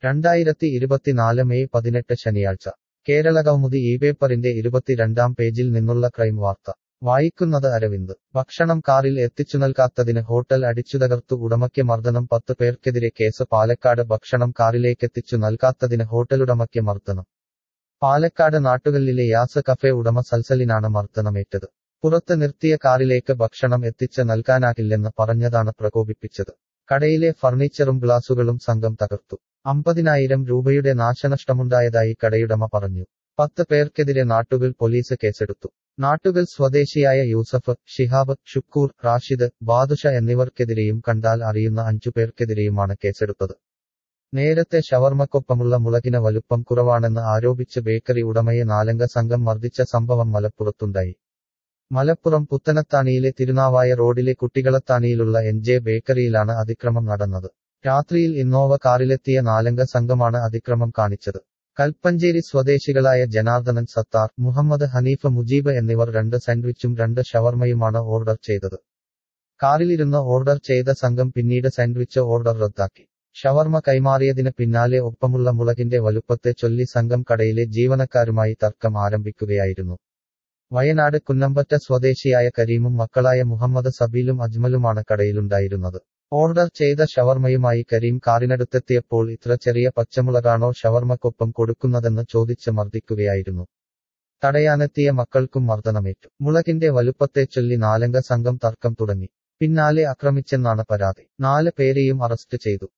രണ്ടായിരത്തി ഇരുപത്തിനാല് മെയ് പതിനെട്ട് ശനിയാഴ്ച കേരള കൗമുദി ഈ പേപ്പറിന്റെ ഇരുപത്തിരണ്ടാം പേജിൽ നിന്നുള്ള ക്രൈം വാർത്ത വായിക്കുന്നത് അരവിന്ദ് ഭക്ഷണം കാറിൽ എത്തിച്ചു നൽകാത്തതിന് ഹോട്ടൽ അടിച്ചുതകർത്തു ഉടമയ്ക്ക് മർദ്ദനം പത്ത് പേർക്കെതിരെ കേസ് പാലക്കാട് ഭക്ഷണം കാറിലേക്കെത്തിച്ചു നൽകാത്തതിന് ഹോട്ടലുടമയ്ക്ക് മർദ്ദനം പാലക്കാട് നാട്ടുകല്ലിലെ യാസ് കഫേ ഉടമ സൽസലിനാണ് മർദ്ദനമേറ്റത് പുറത്ത് നിർത്തിയ കാറിലേക്ക് ഭക്ഷണം എത്തിച്ച് നൽകാനാകില്ലെന്ന് പറഞ്ഞതാണ് പ്രകോപിപ്പിച്ചത് കടയിലെ ഫർണിച്ചറും ഗ്ലാസുകളും സംഘം തകർത്തു അമ്പതിനായിരം രൂപയുടെ നാശനഷ്ടമുണ്ടായതായി കടയുടമ പറഞ്ഞു പത്ത് പേർക്കെതിരെ നാട്ടുകൾ പോലീസ് കേസെടുത്തു നാട്ടുകൾ സ്വദേശിയായ യൂസഫ് ഷിഹാബ് ഷുക്കൂർ റാഷിദ് ബാദുഷ എന്നിവർക്കെതിരെയും കണ്ടാൽ അറിയുന്ന അഞ്ചു പേർക്കെതിരെയുമാണ് കേസെടുത്തത് നേരത്തെ ഷവർമക്കൊപ്പമുള്ള മുളകിന് വലുപ്പം കുറവാണെന്ന് ആരോപിച്ച് ബേക്കറി ഉടമയെ നാലംഗ സംഘം മർദ്ദിച്ച സംഭവം മലപ്പുറത്തുണ്ടായി മലപ്പുറം പുത്തനത്താണിയിലെ തിരുനാവായ റോഡിലെ കുട്ടികളത്താണിയിലുള്ള എൻ ജെ ബേക്കറിയിലാണ് അതിക്രമം നടന്നത് രാത്രിയിൽ ഇന്നോവ കാറിലെത്തിയ നാലംഗ സംഘമാണ് അതിക്രമം കാണിച്ചത് കൽപ്പഞ്ചേരി സ്വദേശികളായ ജനാർദ്ദനൻ സത്താർ മുഹമ്മദ് ഹനീഫ് മുജീബ് എന്നിവർ രണ്ട് സാൻഡ്വിച്ചും രണ്ട് ഷവർമയുമാണ് ഓർഡർ ചെയ്തത് കാറിലിരുന്ന് ഓർഡർ ചെയ്ത സംഘം പിന്നീട് സാൻഡ്വിച്ച് ഓർഡർ റദ്ദാക്കി ഷവർമ കൈമാറിയതിന് പിന്നാലെ ഒപ്പമുള്ള മുളകിന്റെ വലുപ്പത്തെ ചൊല്ലി സംഘം കടയിലെ ജീവനക്കാരുമായി തർക്കം ആരംഭിക്കുകയായിരുന്നു വയനാട് കുന്നമ്പറ്റ സ്വദേശിയായ കരീമും മക്കളായ മുഹമ്മദ് സബീലും അജ്മലുമാണ് കടയിലുണ്ടായിരുന്നത് ഓർഡർ ചെയ്ത ഷവർമയുമായി കരീം കാറിനടുത്തെത്തിയപ്പോൾ ഇത്ര ചെറിയ പച്ചമുളകാണോ ഷവർമക്കൊപ്പം കൊടുക്കുന്നതെന്ന് ചോദിച്ച് മർദ്ദിക്കുകയായിരുന്നു തടയാനെത്തിയ മക്കൾക്കും മർദ്ദനമേറ്റു മുളകിന്റെ വലുപ്പത്തെ ചൊല്ലി നാലംഗ സംഘം തർക്കം തുടങ്ങി പിന്നാലെ ആക്രമിച്ചെന്നാണ് പരാതി നാല് പേരെയും അറസ്റ്റ് ചെയ്തു